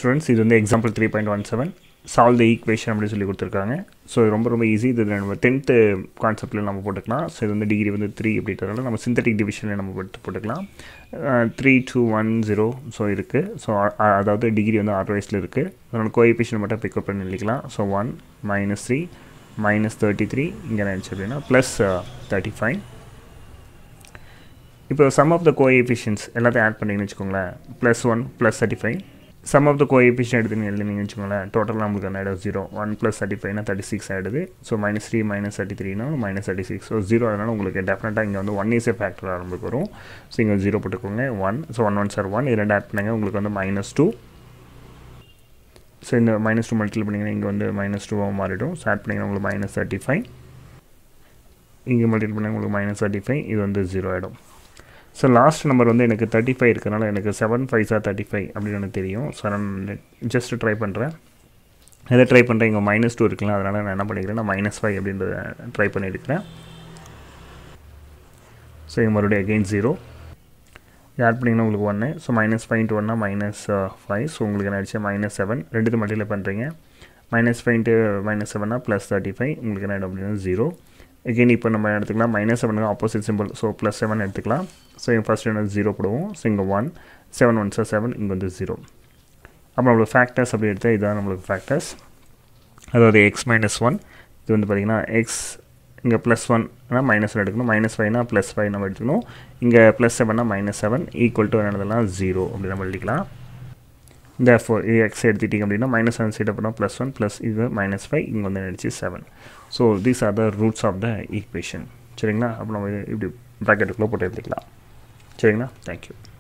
students இது வந்து example three point one seven solve the equation அப்படின்னு சொல்லி கொடுத்துருக்காங்க ஸோ இது ரொம்ப ரொம்ப ஈஸி இது நம்ம டென்த்து கான்செப்ட்டில் நம்ம போட்டுக்கலாம் ஸோ இது வந்து டிகிரி வந்து த்ரீ அப்படின்றதுனால நம்ம சிந்தட்டிக் டிவிஷனில் நம்ம போட்டு போட்டுக்கலாம் three two one zero so இருக்குது ஸோ அதாவது டிகிரி வந்து ஆறு வயசில் இருக்குது அதனால் கோஎஃபிஷியன் மட்டும் பிக்கப் பண்ணி எழுதிக்கலாம் so one minus three minus thirty three இங்கே நினச்சி அப்படின்னா ப்ளஸ் தேர்ட்டி ஃபைவ் இப்போ சம் ஆஃப் த கோஎஃபிஷியன்ஸ் எல்லாத்தையும் ஆட் பண்ணிங்கன்னு வச்சுக்கோங்களேன் plus one plus thirty five sum of the coefficient எடுத்துன்னு எழுதினீங்கன்னு வச்சுக்கோங்களேன் டோட்டலாக நம்மளுக்கு அந்த இடம் ஜீரோ ஒன் ப்ளஸ் தேர்ட்டி ஃபைவ்னா தேர்ட்டி சிக்ஸ் ஆகிடுது so minus three minus thirty த்ரீனா minus thirty six so zero அதனால் உங்களுக்கு டெஃபினட்டாக இங்கே வந்து ஒன் இஸ் ஏ ஃபேக்டர் ஆரம்பிக்கு வரும் ஸோ இங்கே ஜீரோ போட்டுக்கோங்க one so one one sir one இது ரெண்டு ஆட் பண்ணுங்க உங்களுக்கு வந்து மைனஸ் டூ ஸோ இந்த மைனஸ் டூ மல்டிபிள் பண்ணிங்கன்னா இங்கே வந்து மைனஸ் டூவாக மாறிடும் ஸோ ஆட் பண்ணிங்கன்னா உங்களுக்கு மைனஸ் தேர்ட்டி ஃபைவ் இங்கே மல்டிபிள் பண்ணால் உங்களுக்கு மைனஸ் தேர்ட்டி ஃபைவ் இது வந்து ஜீரோ ஆகிடும் ஸோ லாஸ்ட் நம்பர் வந்து எனக்கு தேர்ட்டி ஃபைவ் இருக்கனால எனக்கு seven five sir thirty five அப்படின்னு எனக்கு தெரியும் ஸோ நான் ஜஸ்ட் ட்ரை பண்ணுறேன் எதை ட்ரை பண்ணுறேன் இங்கே மைனஸ் டூ இருக்குல்ல அதனால் நான் என்ன பண்ணிக்கிறேன் நான் மைனஸ் ஃபைவ் அப்படின்றத ட்ரை பண்ணியிருக்கிறேன் ஸோ இங்கே மறுபடியும் அகெயின் ஜீரோ ஆட் பண்ணிங்கன்னா உங்களுக்கு ஒன்று ஸோ மைனஸ் ஃபைவ் இன்ட்டு ஒன்னா மைனஸ் ஃபைவ் ஸோ உங்களுக்கு என்ன ஆயிடுச்சு மைனஸ் செவன் ரெண்டுத்து மல்டியில் பண்ணுறீங்க மைனஸ் ஃபைவ் இன்ட்டு மைனஸ் செவனா ப்ளஸ் தேர்ட்டி ஃபைவ் உங்களுக்கு என்ன ஆகிடும் அப்படின்னா ஜீரோ எகெயின் இப்போ நம்ம எடுத்துக்கலாம் மைனஸ் செவனுக்கு opposite simple so plus seven எடுத்துக்கலாம் ஸோ இங்கே ஃபஸ்ட் என்ன ஜீரோ போடுவோம் ஸோ இங்கே one seven one sir seven இங்கே வந்து ஜீரோ அப்புறம் நம்மளுக்கு ஃபேக்டர்ஸ் அப்படி எடுத்தால் இதுதான் நம்மளுக்கு ஃபேக்டர்ஸ் அதாவது எக்ஸ் மைனஸ் ஒன் இது வந்து பார்த்திங்கன்னா எக்ஸ் இங்கே ப்ளஸ் ஒன்னா மைனஸ் ஒன் எடுக்கணும் மைனஸ் ஃபைவ்னா ப்ளஸ் ஃபைவ் நம்ம எடுத்துக்கணும் இங்கே ப்ளஸ் செவன்னா மைனஸ் செவன் ஈக்குவல் டு என்னதுலாம் ஜீரோ அப்படி நம்ம எழுதிக்கலாம் இந்த ஃபோர் இது எக்ஸ் எடுத்துட்டிங்க அப்படின்னா மைனஸ் செவன் சைட் அப்புறம் ப்ளஸ் ஒன் ப்ளஸ் இது மைனஸ் ஃபைவ் இங்கே வந்து நினச்சி seven so these are the roots of the equation சரிங்களா அப்போ நம்ம இப்படி ப்ராக்கெட்டுக்குள்ளே போட்டு எடுத்துக்கலாம் சரிங்களா தேங்க்யூ